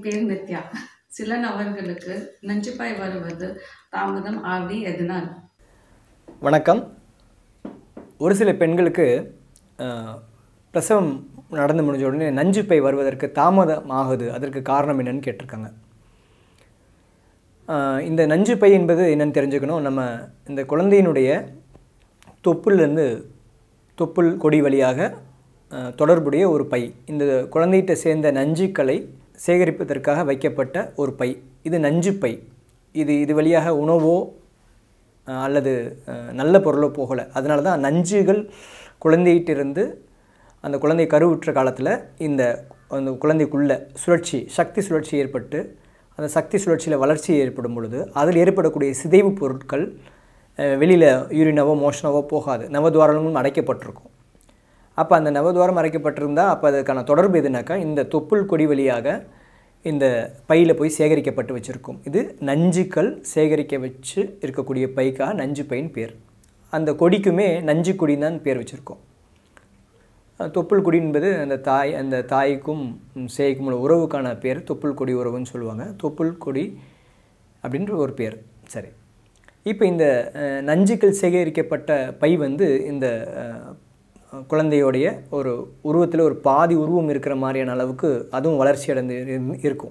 பேர் நித்யா சில நபர்களுக்கு நஞ்சுப்பாய் வருவது தாமதம் ஆகி எதனால் வணக்கம் ஒரு சில பெண்களுக்கு அஹ், பிரசவம் நடந்து முடிஞ்ச உடனே நஞ்சுப்பை வருவதற்கு தாமதம் ஆகுது அதற்கு காரணம் என்னன்னு கேட்டிருக்காங்க அஹ், இந்த நஞ்சுப்பை என்பது என்னன்னு தெரிஞ்சுக்கணும் நம்ம இந்த குழந்தையினுடைய தொப்புலேருந்து தொப்புள் கொடி வழியாக அஹ், தொடர்புடைய ஒரு பை இந்த குழந்தைகிட்ட சேர்ந்த நஞ்சுக்களை சேகரிப்பதற்காக வைக்கப்பட்ட ஒரு பை இது நஞ்சுப்பை இது இது வழியாக உணவோ அஹ், அல்லது அஹ், நல்ல பொருளோ போகலை அதனால தான் நஞ்சுகள் குழந்தைகிட்டிருந்து அந்த குழந்தை கருவுற்ற காலத்தில் இந்த அந்த குழந்தைக்குள்ள சுழற்சி சக்தி சுழற்சி ஏற்பட்டு அந்த சக்தி சுழற்சியில் வளர்ச்சி ஏற்படும் பொழுது அதில் ஏற்படக்கூடிய சிதைவு பொருட்கள் வெளியில் யூரினாவோ மோஷனாவோ போகாது நவதுவாரங்களும் அடைக்கப்பட்டிருக்கும் அப்போ அந்த நவதுவாரம் அரைக்கப்பட்டிருந்தால் அப்போ அதுக்கான தொடர்பு எதுனாக்கா இந்த தொப்புள் கொடி வழியாக இந்த பையில் போய் சேகரிக்கப்பட்டு வச்சுருக்கும் இது நஞ்சுக்கள் சேகரிக்க வச்சு இருக்கக்கூடிய பைக்காக நஞ்சு பைன்னு பேர் அந்த கொடிக்குமே நஞ்சு கொடின்னு தான் பேர் வச்சுருக்கோம் அஹ் தொப்புள் கொடி என்பது அந்த தாய் அந்த தாய்க்கும் ம், சேய்க்கும் உள்ள உறவுக்கான பேர் தொப்புள் கொடி உறவுன்னு சொல்லுவாங்க தொப்புள் கொடி அப்படின்ற ஒரு பேர் சரி இப்போ இந்த அஹ், நஞ்சுக்கள் சேகரிக்கப்பட்ட பை வந்து இந்த அஹ், குழந்தையோடைய ஒரு உருவத்தில் ஒரு பாதி உருவம் இருக்கிற மாதிரியான அளவுக்கு அதுவும் வளர்ச்சி அடைந்து இரு- இருக்கும்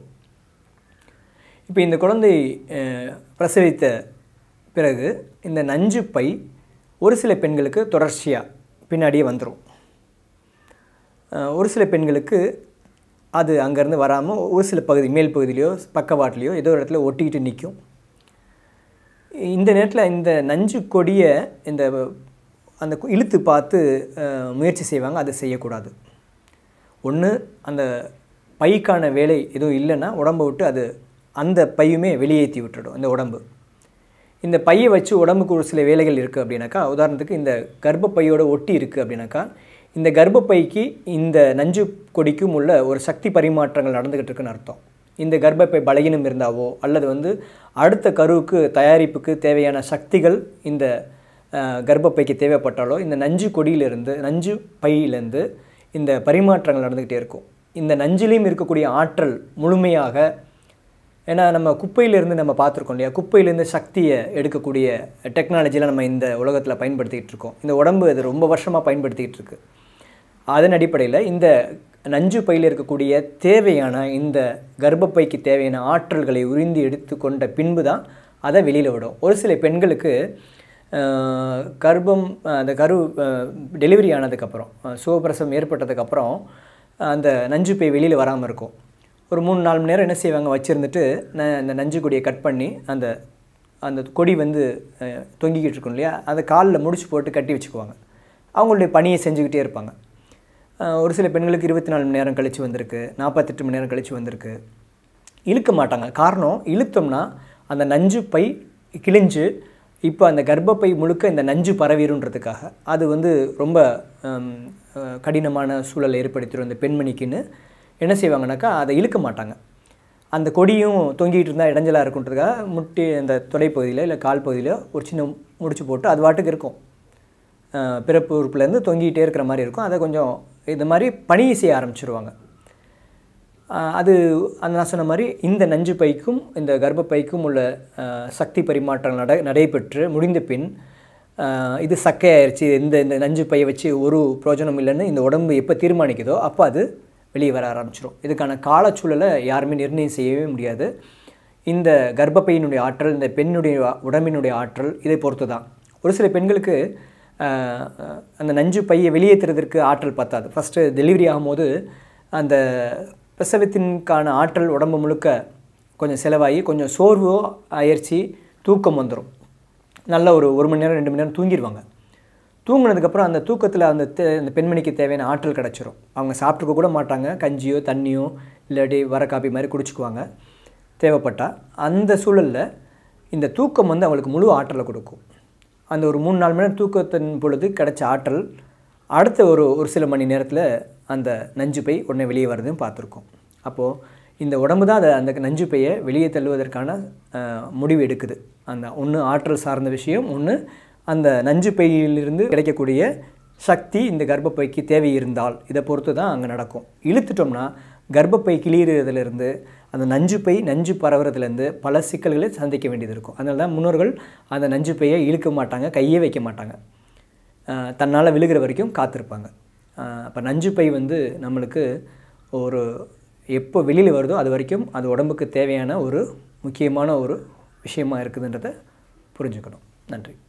இப்போ இந்த குழந்தை அஹ், பிரசவித்த பிறகு இந்த நஞ்சு பை ஒரு சில பெண்களுக்கு தொடர்ச்சியாக பின்னாடியே வந்துடும் அஹ் ஒரு சில பெண்களுக்கு அது அங்கேருந்து வராமல் ஒரு சில பகுதி மேல் பகுதியிலையோ பக்கவாட்டிலையோ ஏதோ ஒரு இடத்துல ஒட்டிக்கிட்டு நிற்கும் இந்த நேரத்தில் இந்த நஞ்சு கொடியை இந்த அந்த கு- இழுத்து பார்த்து அஹ், முயற்சி செய்வாங்க அதை செய்யக்கூடாது ஒன்று அந்த பைக்கான வேலை எதுவும் இல்லைன்னா உடம்பை விட்டு அது அந்த பையுமே வெளியேற்றி விட்டுடும் இந்த உடம்பு இந்த பையை வச்சு உடம்புக்கு ஒரு சில வேலைகள் இருக்குது அப்படின்னாக்கா உதாரணத்துக்கு இந்த கர்ப்பப்பையோட ஒட்டி இருக்குது அப்படின்னாக்கா இந்த கர்ப்பப்பைக்கு இந்த நஞ்சு கொடிக்கும் உள்ள ஒரு சக்தி பரிமாற்றங்கள் நடந்துக்கிட்டு இருக்குன்னு அர்த்தம் இந்த கர்ப்பப்பை பலகீனம் இருந்தாவோ அல்லது வந்து அடுத்த கருவுக்கு தயாரிப்புக்கு தேவையான சக்திகள் இந்த அஹ், கர்ப்பப்பைக்கு தேவைப்பட்டாலோ இந்த நஞ்சு கொடியிலிருந்து நஞ்சு பையிலேருந்து இந்த பரிமாற்றங்கள் நடந்துக்கிட்டே இருக்கும் இந்த நஞ்சிலையும் இருக்கக்கூடிய ஆற்றல் முழுமையாக ஏன்னா நம்ம குப்பையிலேருந்து நம்ம பார்த்துருக்கோம் இல்லையா குப்பையிலேருந்து சக்தியை எடுக்கக்கூடிய டெக்னாலஜிலாம் நம்ம இந்த உலகத்தில் பயன்படுத்திக்கிட்டு இருக்கோம் இந்த உடம்பு அது ரொம்ப வருஷமாக பயன்படுத்திக்கிட்டு இருக்கு அதன் அடிப்படையில் இந்த நஞ்சு பையில் இருக்கக்கூடிய தேவையான இந்த கர்ப்பப்பைக்கு தேவையான ஆற்றல்களை உறிந்து எடுத்துக்கொண்ட பின்பு தான் அதை வெளியில் விடும் ஒரு சில பெண்களுக்கு ஆஹ், கர்ப்பம் ஆஹ், அந்த கரு டெலிவரி ஆனதுக்கப்புறம் ஆஹ், சுகப்பிரசவம் ஏற்பட்டதுக்கப்புறம் அந்த நஞ்சு பை வெளியில் வராமல் இருக்கும் ஒரு மூணு நாலு மணி நேரம் என்ன செய்வாங்க வச்சுருந்துட்டு ந அந்த நஞ்சு கொடியை கட் பண்ணி அந்த அந்த கொடி வந்து அஹ், தொங்கிக்கிட்டு இருக்கும் இல்லையா அதை காலில் முடிச்சு போட்டு கட்டி வச்சுக்குவாங்க அவங்களுடைய பணியை செஞ்சுக்கிட்டே இருப்பாங்க அஹ், ஒரு சில பெண்களுக்கு இருபத்தி நாலு மணி நேரம் கழித்து வந்திருக்கு நாற்பத்தெட்டு மணி நேரம் கழித்து வந்திருக்கு இழுக்க மாட்டாங்க காரணம் இழுத்தோம்னா அந்த நஞ்சு பை கிழிஞ்சு இப்போ அந்த கர்ப்பப்பை முழுக்க இந்த நஞ்சு பரவிடுன்றதுக்காக அது வந்து ரொம்ப ஹம், அஹ், கடினமான சூழலை ஏற்படுத்திடும் இந்த பெண்மணிக்குன்னு என்ன செய்வாங்கனாக்கா அதை இழுக்க மாட்டாங்க அந்த கொடியும் தொங்கிட்டு இருந்தால் இடைஞ்சலாக இருக்குன்றதுக்காக முட்டி அந்த தொடைப்பகுதியில் இல்லை கால் பகுதியில் ஒரு சின்ன முடிச்சு போட்டு அது பாட்டுக்கு இருக்கும் அஹ், பிறப்பு உறுப்புலேருந்து தொங்கிக்கிட்டே இருக்கிற மாதிரி இருக்கும் அதை கொஞ்சம் இது மாதிரி பணியை செய்ய ஆரம்பிச்சிருவாங்க ஆஹ் அது அந்த நான் சொன்ன மாதிரி இந்த நஞ்சு பைக்கும் இந்த கர்ப்பப்பைக்கும் உள்ள ஆஹ் சக்தி பரிமாற்றம் நட நடைபெற்று முடிந்த பின் ஆஹ் இது சக்கையாயிருச்சு இந்த இந்த நஞ்சு பையை வச்சு ஒரு பிரயோஜனம் இல்லைன்னு இந்த உடம்பு எப்போ தீர்மானிக்குதோ அப்போ அது வெளியே வர ஆரம்பிச்சிடும் இதுக்கான காலச்சூழலை யாருமே நிர்ணயம் செய்யவே முடியாது இந்த கர்ப்பப்பையினுடைய ஆற்றல் இந்த பெண்ணுடைய உடம்பினுடைய ஆற்றல் இதை பொறுத்து தான் ஒரு சில பெண்களுக்கு ஆஹ், அந்த நஞ்சு பையை வெளியேற்றுறதற்கு ஆற்றல் பத்தாது ஃபஸ்ட்டு டெலிவரி ஆகும்போது அந்த பிரசவத்தின்கான ஆற்றல் உடம்பு முழுக்க கொஞ்சம் செலவாகி கொஞ்சம் சோர்வோ அயற்சி தூக்கம் வந்துடும் நல்ல ஒரு ஒரு மணி நேரம் ரெண்டு மணி நேரம் தூங்கிடுவாங்க தூங்குனதுக்கப்புறம் அந்த தூக்கத்தில் அந்த தே அந்த பெண்மணிக்கு தேவையான ஆற்றல் கிடச்சிரும் அவங்க சாப்பிட்டுக்க கூட மாட்டாங்க கஞ்சியோ தண்ணியோ இல்லாட்டி வர காப்பி மாதிரி குடிச்சுக்குவாங்க தேவைப்பட்டால் அந்த சூழலில் இந்த தூக்கம் வந்து அவங்களுக்கு முழு ஆற்றலை கொடுக்கும் அந்த ஒரு மூணு நாலு மணி நேரம் தூக்கத்தின் பொழுது கிடைச்ச ஆற்றல் அடுத்த ஒரு ஒரு சில மணி நேரத்தில் அந்த நஞ்சு பை உடனே வெளியே வருதுன்னு பார்த்துருக்கோம் அப்போது இந்த உடம்பு தான் அதை அந்த நஞ்சு பையை வெளியே தள்ளுவதற்கான அஹ், முடிவு எடுக்குது அந்த ஒன்று ஆற்றல் சார்ந்த விஷயம் ஒன்று அந்த நஞ்சு பையிலிருந்து கிடைக்கக்கூடிய சக்தி இந்த கர்ப்பப்பைக்கு தேவை இருந்தால் இதை பொறுத்து தான் அங்கே நடக்கும் இழுத்துட்டோம்னா கர்ப்பப்பை கிளியிறதுலேருந்து அந்த நஞ்சு பை நஞ்சு பரவுறதுலேருந்து பல சிக்கல்களை சந்திக்க வேண்டியது இருக்கும் அதனால தான் முன்னோர்கள் அந்த நஞ்சு பையை இழுக்க மாட்டாங்க கையே வைக்க மாட்டாங்க ஆஹ் தன்னால் விழுகிற வரைக்கும் காத்திருப்பாங்க அப்போ நஞ்சு பை வந்து நம்மளுக்கு ஒரு எப்போ வெளியில் வருதோ அது வரைக்கும் அது உடம்புக்கு தேவையான ஒரு முக்கியமான ஒரு விஷயமா இருக்குதுன்றதை புரிஞ்சுக்கணும் நன்றி